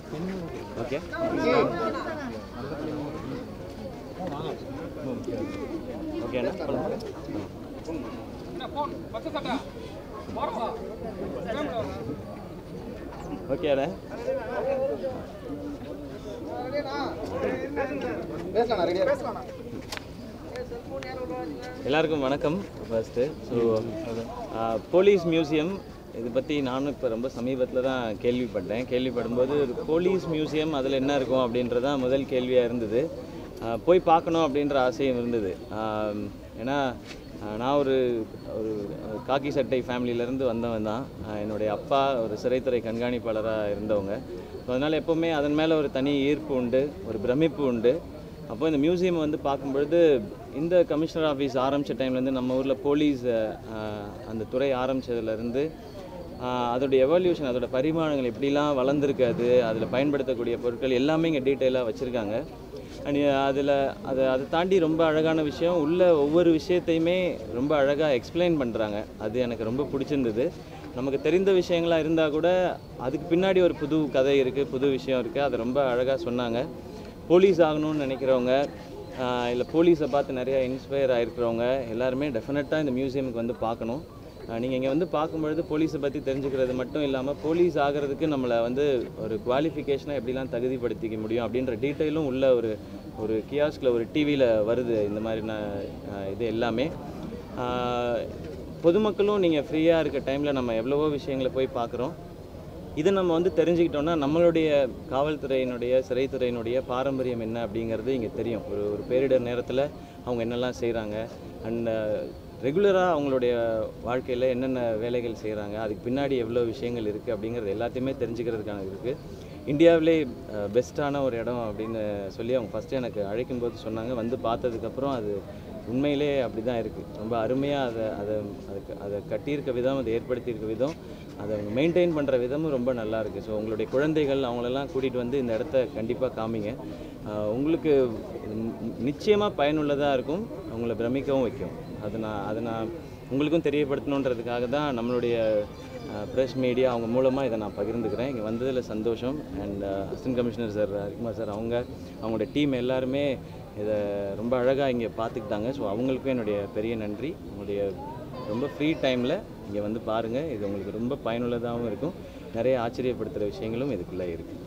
okay ஓகேண்ணா ஓகேண்ணா எல்லாருக்கும் வணக்கம் ஃபர்ஸ்ட்டு ஸோ போலீஸ் மியூசியம் இது பற்றி நானும் இப்போ ரொம்ப சமீபத்தில் தான் கேள்விப்பட்டேன் கேள்விப்படும்போது ஒரு போலீஸ் மியூசியம் அதில் என்ன இருக்கும் அப்படின்றது தான் முதல் கேள்வியாக இருந்தது ஆஹ் போய் பார்க்கணும் அப்படின்ற ஆசையும் இருந்தது ஆஹ் ஏன்னா ஆஹ் நான் ஒரு ஒரு காக்கி சட்டை ஃபேமிலியிலேருந்து வந்தவன் தான் ஆஹ் என்னுடைய அப்பா ஒரு சிறைத்துறை கண்காணிப்பாளராக இருந்தவங்க ஸோ அதனால் எப்போவுமே அதன் மேலே ஒரு தனி ஈர்ப்பு உண்டு ஒரு பிரமிப்பு உண்டு அப்போ இந்த மியூசியம் வந்து பார்க்கும்பொழுது இந்த கமிஷனர் ஆஃபீஸ் ஆரம்பித்த டைம்லேருந்து நம்ம ஊரில் போலீஸ் ஆஹ், அந்த துறை ஆரம்பித்ததுலேருந்து அதோடைய எவல்யூஷன் அதோட பரிமாணங்கள் எப்படிலாம் வளர்ந்துருக்கு அது அதில் பயன்படுத்தக்கூடிய பொருட்கள் எல்லாமே இங்கே டீட்டெயிலாக வச்சுருக்காங்க அண்ட் அதில் அதை அதை தாண்டி ரொம்ப அழகான விஷயம் உள்ள ஒவ்வொரு விஷயத்தையுமே ரொம்ப அழகாக எக்ஸ்பிளைன் பண்ணுறாங்க அது எனக்கு ரொம்ப பிடிச்சிருந்தது நமக்கு தெரிந்த விஷயங்களாக இருந்தால் கூட அதுக்கு பின்னாடி ஒரு புது கதை இருக்குது புது விஷயம் இருக்குது அதை ரொம்ப அழகாக சொன்னாங்க போலீஸ் ஆகணும்னு நினைக்கிறவங்க இல்லை போலீஸை பார்த்து நிறையா இன்ஸ்பயர் ஆகிருக்கிறவங்க எல்லாருமே டெஃபினட்டாக இந்த மியூசியமுக்கு வந்து பார்க்கணும் நீங்கள் இங்கே வந்து பார்க்கும்பொழுது போலீஸை பற்றி தெரிஞ்சுக்கிறது மட்டும் இல்லாமல் போலீஸ் ஆகிறதுக்கு நம்மளை வந்து ஒரு குவாலிஃபிகேஷனை எப்படிலாம் தகுதிப்படுத்திக்க முடியும் அப்படின்ற டீட்டெயிலும் உள்ள ஒரு ஒரு கியாஸ்கில் ஒரு டிவியில் வருது இந்த மாதிரின ஆஹ், இது எல்லாமே ஆஹ், பொதுமக்களும் நீங்கள் ஃப்ரீயாக இருக்க டைமில் நம்ம எவ்வளவோ விஷயங்களை போய் பார்க்குறோம் இதை நம்ம வந்து தெரிஞ்சுக்கிட்டோம்னா நம்மளுடைய காவல்துறையினுடைய சிறைத்துறையினுடைய பாரம்பரியம் என்ன அப்படிங்கிறது இங்கே தெரியும் ஒரு ஒரு பேரிடர் நேரத்தில் அவங்க என்னெல்லாம் செய்கிறாங்க அண்ட் ரெகுலராக அவங்களுடைய வாழ்க்கையில் என்னென்ன வேலைகள் செய்கிறாங்க அதுக்கு பின்னாடி எவ்வளோ விஷயங்கள் இருக்குது அப்படிங்கிறது எல்லாத்தையுமே தெரிஞ்சுக்கிறதுக்கான இருக்குது இந்தியாவிலே பெஸ்ட்டான ஒரு இடம் அப்படின்னு சொல்லி அவங்க ஃபஸ்ட்டு எனக்கு அழைக்கும்போது சொன்னாங்க வந்து பார்த்ததுக்கப்புறம் அது உண்மையிலே அப்படி தான் இருக்குது ரொம்ப அருமையாக அதை அதை அதுக்கு அதை கட்டியிருக்க விதம் அதை ஏற்படுத்தியிருக்க விதம் அதை அவங்க மெயின்டைன் பண்ணுற விதமும் ரொம்ப நல்லா இருக்குது ஸோ உங்களுடைய குழந்தைகள் அவங்களெல்லாம் கூட்டிகிட்டு வந்து இந்த இடத்த கண்டிப்பாக காமிங்க ஆஹ் உங்களுக்கு நிச்சயமாக பயனுள்ளதாக இருக்கும் உங்களை பிரமிக்கவும் வைக்கும் அது நான் அதை நான் உங்களுக்கும் தெரியப்படுத்தணுன்றதுக்காக தான் நம்மளுடைய ப்ரெஸ் மீடியா அவங்க மூலமாக இதை நான் பகிர்ந்துக்கிறேன் இங்கே வந்ததில் சந்தோஷம் and assistant commissioner sir Harikumar sir அவங்க அவங்களோட டீம் எல்லாருமே இதை ரொம்ப அழகாக இங்கே பார்த்துக்கிட்டாங்க ஸோ அவங்களுக்கும் என்னுடைய பெரிய நன்றி உங்களுடைய ரொம்ப ஃப்ரீ டைமில் இங்கே வந்து பாருங்கள் இது உங்களுக்கு ரொம்ப பயனுள்ளதாகவும் இருக்கும் நிறைய ஆச்சரியப்படுத்துகிற விஷயங்களும் இதுக்குள்ளே இருக்குது